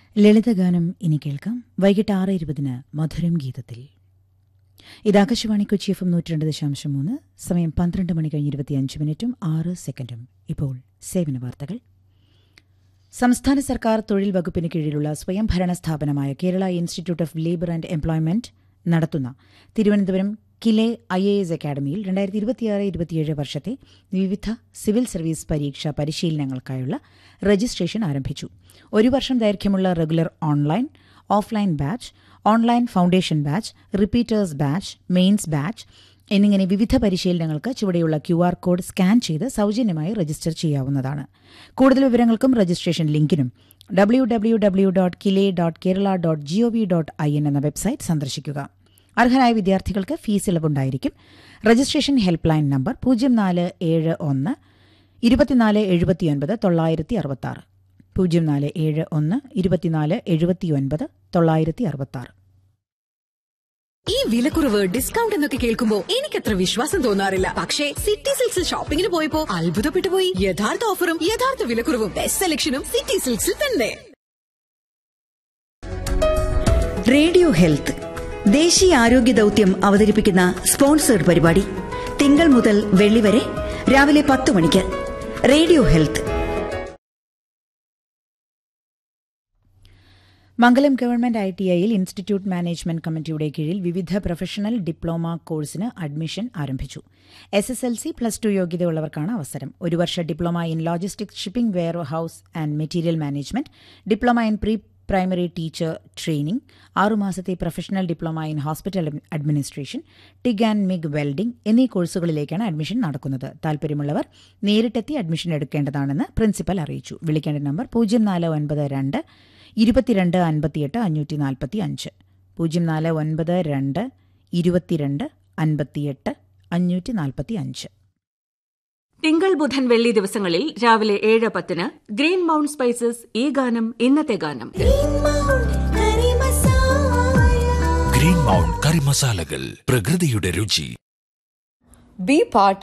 ലളിതഗാനം ഇനി കേൾക്കാം വൈകിട്ട് ആറ് ഇരുപതിന് മധുരം ഗീതത്തിൽ ഇത് ആകാശവാണി കൊച്ചി എഫ് എം നൂറ്റി രണ്ട് ദശാംശം മൂന്ന് സമയം പന്ത്രണ്ട് മണി കഴിഞ്ഞ് ഇരുപത്തിയഞ്ച് മിനിറ്റും ആറ് സെക്കൻഡും ഇപ്പോൾ സേവന വാർത്തകൾ സംസ്ഥാന സർക്കാർ തൊഴിൽ വകുപ്പിന് കീഴിലുള്ള സ്വയംഭരണ സ്ഥാപനമായ Kerala institute of labour and employment നടത്തുന്ന Thiruvananthapuram KILE I A S അക്കാദമിയിൽ രണ്ടായിരത്തി ഇരുപത്തിയാറ് ഇരുപത്തിയേഴ് വർഷത്തെ വിവിധ സിവിൽ സർവീസ് പരീക്ഷാ പരിശീലനങ്ങൾക്കായുള്ള രജിസ്ട്രേഷൻ ആരംഭിച്ചു ഒരു വർഷം ദൈർഘ്യമുള്ള regular online offline batch online foundation batch repeaters batch mains batch എന്നിങ്ങനെ വിവിധ പരിശീലനങ്ങൾക്ക് ചുവടെയുള്ള ക്യു ആർ കോഡ് സ്കാൻ ചെയ്ത് സൗജന്യമായി രജിസ്റ്റർ ചെയ്യാവുന്നതാണ് കൂടുതൽ വിവരങ്ങൾക്കും രജിസ്ട്രേഷൻ ലിങ്കിനും W W W dot KILE dot Kerala dot G O V dot I N എന്ന വെബ്സൈറ്റ് സന്ദർശിക്കുക അർഹരായ വിദ്യാർത്ഥികൾക്ക് ഫീസ് ഇളവുണ്ടായിരിക്കും രജിസ്ട്രേഷൻ ഹെൽപ്പ് ലൈൻ നമ്പർ പൂജ്യം നാല് ഏഴ് ഒന്ന് ഇരുപത്തിനാല് എഴുപത്തിയൊൻപത് തൊള്ളായിരത്തി അറുപത്താറ് പൂജ്യം നാല് ഏഴ് ഒന്ന് ഇരുപത്തിനാല് എഴുപത്തിയൊൻപത് തൊള്ളായിരത്തി അറുപത്താറ് ഈ വിലക്കുറവ് ഡിസ്കൗണ്ട് എന്നൊക്കെ കേൾക്കുമ്പോ എനിക്കത്ര വിശ്വാസം തോന്നാറില്ല പക്ഷേ സിറ്റി സിൽക്സിൽ ഷോപ്പിംഗിന് പോയപ്പോ അത്ഭുതപ്പെട്ടു പോയി യഥാർത്ഥ ഓഫറും യഥാർത്ഥ വിലക്കുറവും ബെസ്റ്റ് സെലക്ഷനും സിറ്റി സിൽക്സിൽ തന്നെ റേഡിയോ ഹെൽത്ത് ദേശീയ ആരോഗ്യ ദൗത്യം അവതരിപ്പിക്കുന്ന സ്പോൺസേഡ് പരിപാടി തിങ്കൾ മുതൽ വെള്ളി വരെ രാവിലെ പത്ത് മണിക്ക് radio health Mangalam government I T ഐയിൽ ഇൻസ്റ്റിറ്റ്യൂട്ട് മാനേജ്മെന്റ് കമ്മിറ്റിയുടെ കീഴിൽ വിവിധ പ്രൊഫഷണൽ ഡിപ്ലോമ കോഴ്സിന് അഡ്മിഷൻ ആരംഭിച്ചു S S L C plus two യോഗ്യതയുള്ളവർക്കാണ് അവസരം ഒരു വർഷ diploma in logistics shipping warehouse and material management diploma in pre primary teacher training ആറുമാസത്തെ professional diploma in hospital administration TIG and MIG welding എന്നീ കോഴ്സുകളിലേക്കാണ് admission നടക്കുന്നത് താൽപര്യമുള്ളവർ നേരിട്ടെത്തി admission എടുക്കേണ്ടതാണെന്ന് principal അറിയിച്ചു വിളിക്കേണ്ട നമ്പർ പൂജ്യം നാല് ഒൻപത് രണ്ട് ഇരുപത്തിരണ്ട് അൻപത്തിയെട്ട് അഞ്ഞൂറ്റി നാൽപ്പത്തി അഞ്ച് പൂജ്യം നാല് ഒൻപത് രണ്ട് ഇരുപത്തിരണ്ട് അൻപത്തിയെട്ട് അഞ്ഞൂറ്റി നാൽപ്പത്തി അഞ്ച് തിങ്കൾ ബുധൻ വെള്ളി ദിവസങ്ങളിൽ രാവിലെ ഏഴ് പത്തിന് ഗ്രീൻ മൗണ്ട് സ്പൈസസ് ഈ ഗാനം ഇന്നത്തെ ഗാനം ഗ്രീൻ മൗണ്ട് കറി മസാലകൾ പ്രകൃതിയുടെ രുചി Be part